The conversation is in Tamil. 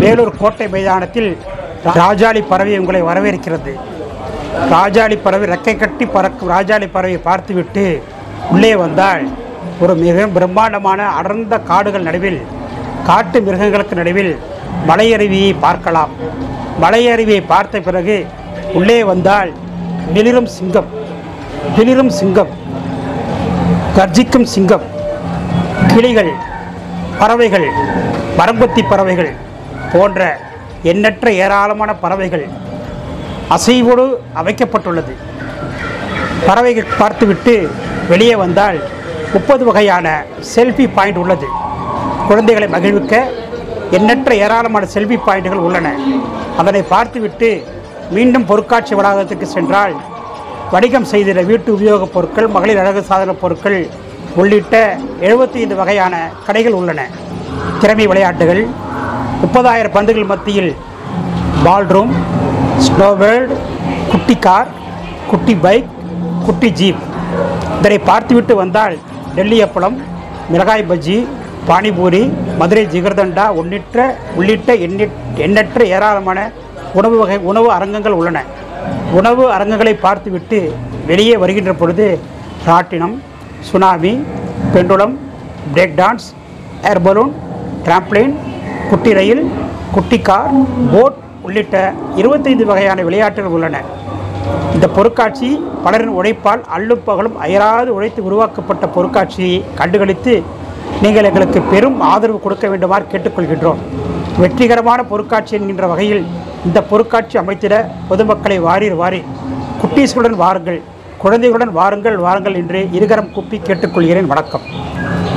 வேலூர் கோட்டை மைதானத்தில் ராஜாளி பறவை உங்களை வரவேற்கிறது ராஜாளி பறவை ரெக்கை கட்டி பறக்கும் ராஜாளி பறவையை பார்த்துவிட்டு உள்ளே வந்தால் ஒரு மிக பிரம்மாண்டமான அடர்ந்த காடுகள் நடுவில் காட்டு மிருகங்களுக்கு நடுவில் மலையருவியை பார்க்கலாம் மலையருவியை பார்த்த பிறகு உள்ளே வந்தால் வெளிரும் சிங்கம் வெளிரும் சிங்கம் கர்ஜிக்கும் சிங்கம் கிளிகள் பறவைகள் மரங்கொத்தி பறவைகள் போன்ற எண்ணற்ற ஏராளமான பறவைகள் அசைவோடு அமைக்கப்பட்டுள்ளது பறவைகள் பார்த்துவிட்டு வெளியே வந்தால் முப்பது வகையான செல்ஃபி பாயிண்ட் உள்ளது குழந்தைகளை மகிழ்விக்க எண்ணற்ற ஏராளமான செல்ஃபி பாயிண்ட்கள் உள்ளன அதனை பார்த்துவிட்டு மீண்டும் பொருட்காட்சி வளாகத்துக்கு சென்றால் வணிகம் செய்திட வீட்டு உபயோகப் பொருட்கள் மகளிர் அழகு சாதன பொருட்கள் உள்ளிட்ட 75 வகையான கடைகள் உள்ளன திறமை விளையாட்டுகள் முப்பதாயிரம் பந்துகள் மத்தியில் பால்ரூம் ஸ்னோவேர்ல்ட் குட்டி கார் குட்டி பைக் குட்டி ஜீப் இதனை பார்த்துவிட்டு வந்தால் டெல்லி அப்பளம் மிளகாய் பஜ்ஜி பானிபூரி மதுரை ஜிகர்தண்டா உள்ளிட்ட உள்ளிட்ட எண்ணி- எண்ணற்ற ஏராளமான உணவு வகை உணவு அரங்கங்கள் உள்ளன உணவு அரங்கங்களை பார்த்துவிட்டு வெளியே வருகின்ற பொழுது ராட்டினம் tsunami pendulum break dance air balloon trampoline குட்டி ரயில் குட்டி கார் போட் உள்ளிட்ட இருபத்தைந்து வகையான விளையாட்டுகள் உள்ளன இந்த பொருட்காட்சி பலரின் உழைப்பால் அள்ளும் பகலும் அயராது உழைத்து உருவாக்கப்பட்ட பொருட்காட்சியை கண்டுகளித்து நீங்கள் எங்களுக்கு பெரும் ஆதரவு கொடுக்க வேண்டுமாறு கேட்டுக்கொள்கின்றோம் வெற்றிகரமான பொருட்காட்சி என்கின்ற வகையில் இந்த பொருட்காட்சி அமைத்திட பொதுமக்களை வாரீர் வாரி குட்டீஸ்களுடன் வாருங்கள் குழந்தைகளுடன் வாருங்கள் வாருங்கள் என்று இருகரம் கூப்பி கேட்டுக்கொள்கிறேன் வணக்கம்